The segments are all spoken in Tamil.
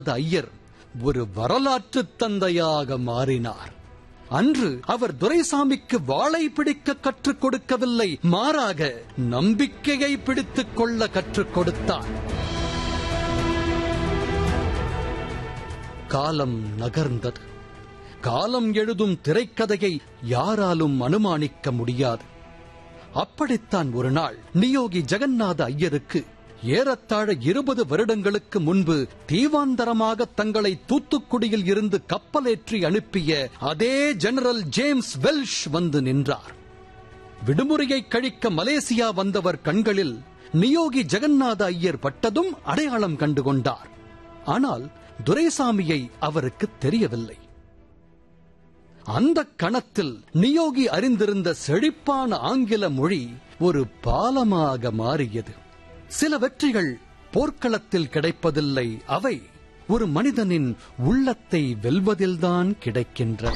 ஐயர் ஒரு வரலாற்று தந்தையாக மாறினார் அன்று அவர் துரைசாமிக்கு வாளை பிடிக்க கற்றுக் கொடுக்கவில்லை மாறாக நம்பிக்கையை பிடித்துக் கொள்ள கற்றுக் கொடுத்தார் காலம் நகர்ந்தது காலம் எழுதும் திரைக்கதையை யாராலும் அனுமானிக்க முடியாது அப்படித்தான் ஒரு நாள் நியோகி ஜெகநாத ஐயருக்கு ஏறத்தாழ இருபது வருடங்களுக்கு முன்பு தீவாந்தரமாக தங்களை தூத்துக்குடியில் இருந்து கப்பலேற்றி அனுப்பிய அதே ஜெனரல் ஜேம்ஸ் வெல்ஷ் வந்து நின்றார் விடுமுறையை கழிக்க மலேசியா வந்தவர் கண்களில் நியோகி ஜெகநாத ஐயர் பட்டதும் அடையாளம் கண்டு கொண்டார் ஆனால் துரைசாமியை அவருக்கு தெரியவில்லை அந்த கணத்தில் நியோகி அறிந்திருந்த செழிப்பான ஆங்கில மொழி ஒரு பாலமாக மாறியது சில வெற்றிகள் போர்க்களத்தில் கிடைப்பதில்லை அவை ஒரு மனிதனின் உள்ளத்தை வெல்வதில்தான் கிடைக்கின்றன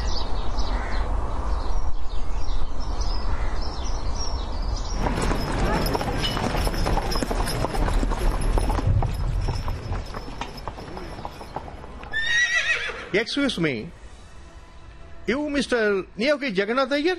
Excuse me. You, Mr. Niyoki Jagannath Iyer?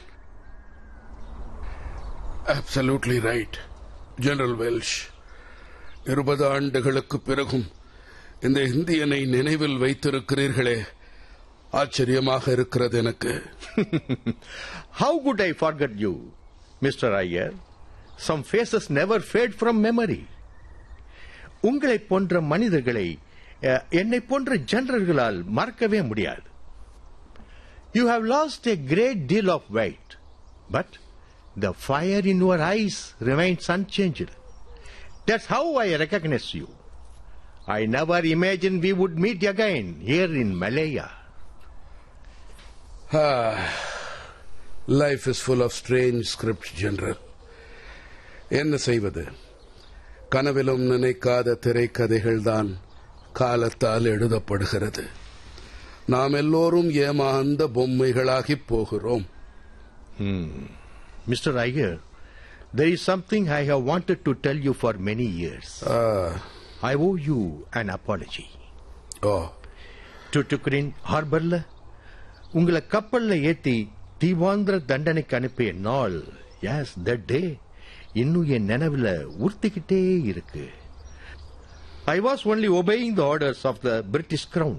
Absolutely right general Welsh இருபது ஆண்டுகளுக்கு பிறகும் இந்த இந்தியனை நினைவில் வைத்திருக்கிறீர்களே ஆச்சரியமாக இருக்கிறது எனக்கு How could I forget you, Mr. Iyer? Some faces never fade from memory. உங்களை போன்ற மனிதர்களை அஹ், என்னை போன்ற ஜெனரல்களால் மறக்கவே முடியாது you have lost a great deal of weight, but the fire in your eyes remains unchanged. That's how I recognize you. I never imagined we would meet again here in Malaya. Life is full of strange script general என்ன செய்வது கனவிலும் நினைக்காத திரைக்கதைகள்தான் காலத்தால் எழுதப்படுகிறது நாம் எல்லோரும் ஏமாந்த பொம்மைகளாகிப் போகிறோம் Mr. Iyer, there is something I have wanted to tell you for many years. Ah, I owe you an apology. ஓ டுட்டுக்குரின் ஹார்பர்ல உங்களை கப்பல்ல ஏத்தி தீவாந்திர தண்டனைக்கு அனுப்பிய நாள் எஸ் தட் டே இன்னும் என் நினைவுல உறுத்திக்கிட்டே இருக்கு I was only obeying the orders of the British crown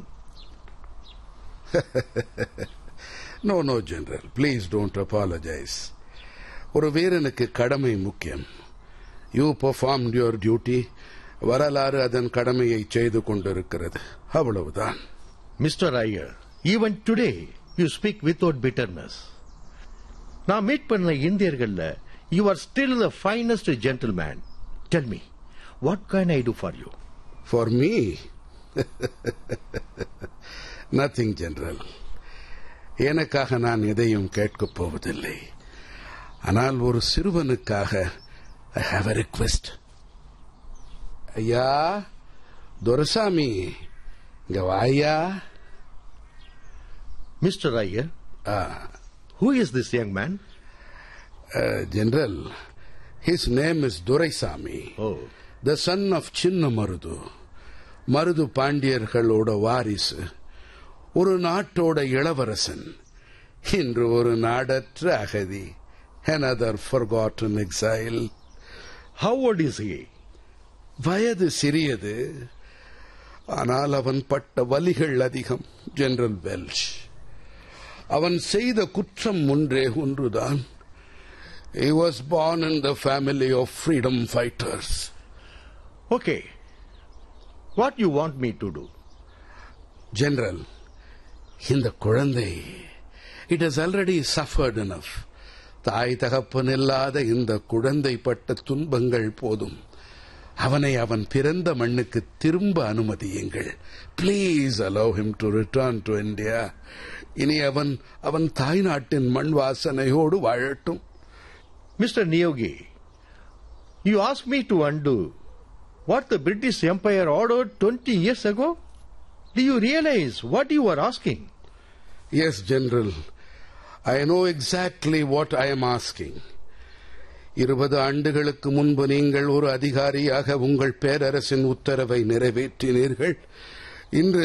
no no general please don't apologise ஒரு வீரனுக்கு கடமை முக்கியம் யூ பெர்ஃபார்ம் யுவர் டியூட்டி வரலாறு அதன் கடமையை செய்து கொண்டிருக்கிறது அவ்வளவுதான் mister Iyer even today you speak without bitterness நான் மீட் பண்ண இந்தியர்கள்ல you are still the finest gentleman tell me what can I do for you for me nothing general எனக்காக நான் எதையும் கேட்கப் போவதில்லை ஆனால் ஒரு சிறுவனுக்காக ஐ ஹாவ் a ரிக்வெஸ்ட் ஐயா துரசாமி இங்க வாயா mister Iyer who is this young man general his name is Duraisamy oh the son of Chinna Marudhu Marudhu பாண்டியர்களோட வாரிசு ஒரு நாட்டோட இளவரசன் இன்று ஒரு நாடற்ற அகதி another forgotten exile how old is he வயது சிறியது ஆனால் அவன் பட்ட வலிகள் அதிகம் ஜெனரல் வெல்ஷ் அவன் செய்த குற்றம் ஒன்றே ஒன்றுதான் He was born in the family of freedom fighters. Okay what you want me to do general இந்த குழந்தை it has already suffered enough தாய் தகப்பன் இல்லாத இந்த குழந்தை பட்ட துன்பங்கள் போதும் அவனை அவன் பிறந்த மண்ணுக்கு திரும்ப அனுமதியுங்கள் please allow him to return to India இனி அவன் அவன் தாய்நாட்டின் மண் வாசனையோடு வாழட்டும் Mr. Niyogi, you asked me to undo what the British Empire ordered 20 years ago? Do you realize what you are asking? Yes general I know exactly what I am asking இருபது ஆண்டுகளுக்கு முன்பு நீங்கள் ஒரு அதிகாரியாக உங்கள் பேரரசின் உத்தரவை நிறைவேற்றினீர்கள் இன்று